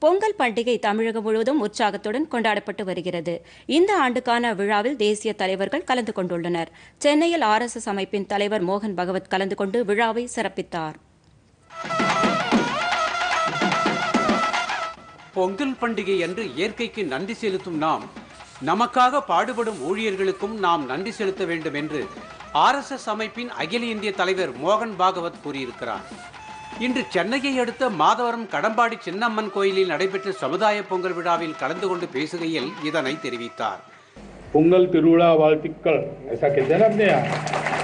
பொங்கல் பண்டிகை தமிழகம் முழுவதும் உற்சாகத்துடன் கொண்டாடப்பட்டு வருகிறது இந்த ஆண்டுக்கான விழாவில் தேசிய தலைவர்கள் கலந்து கொண்டுள்ளனர் சென்னையில் ஆர்எஸ்எஸ் அமைப்பின் தலைவர் மோகன் பகவத் கலந்து கொண்டு விழாவை சிறப்பித்தார் பொங்கல் பண்டிகை அன்று இயற்கைக்கு நன்றி செலுத்தும் நாம் நமக்காக பாடுபடும் ஊழியர்களுக்கும் நாம் நன்றி செலுத்த வேண்டும் என்று ஆர்எஸ்எஸ் அமைப்பின் அகில இந்திய தலைவர் மோகன் பாகவத் கூறியிருக்கிறார் இன்று சென்னையை அடுத்த மாதவரம் கடம்பாடி சின்னம்மன் கோயிலில் நடைபெற்ற சமுதாய பொங்கல் விழாவில் கலந்து கொண்டு பேசுகையில் இதனை தெரிவித்தார் பொங்கல் திருவிழா வாழ்த்துக்கள் ऐसा कहते हैं ना अपने यहाँ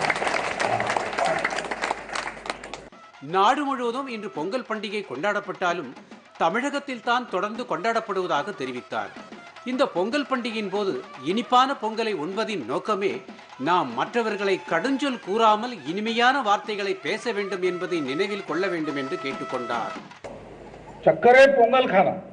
நாடு முழுவதும் இன்று பொங்கல் பண்டிகை கொண்டாடப்பட்டாலும் தமிழகத்தில் தான் தொடர்ந்து கொண்டாடப்படுவதாக தெரிவித்தார் இந்த பொங்கல் பண்டிகையின் போது இனிப்பான பொங்கலை உண்பதின் நோக்கமே நாம் மற்றவர்களை கடுஞ்சொல் கூறாமல் இனிமையான வார்த்தைகளை பேச வேண்டும் என்பதை நினைவில் கொள்ள வேண்டும் என்று கேட்டுக்கொண்டார் चक्करे पोंगल खाना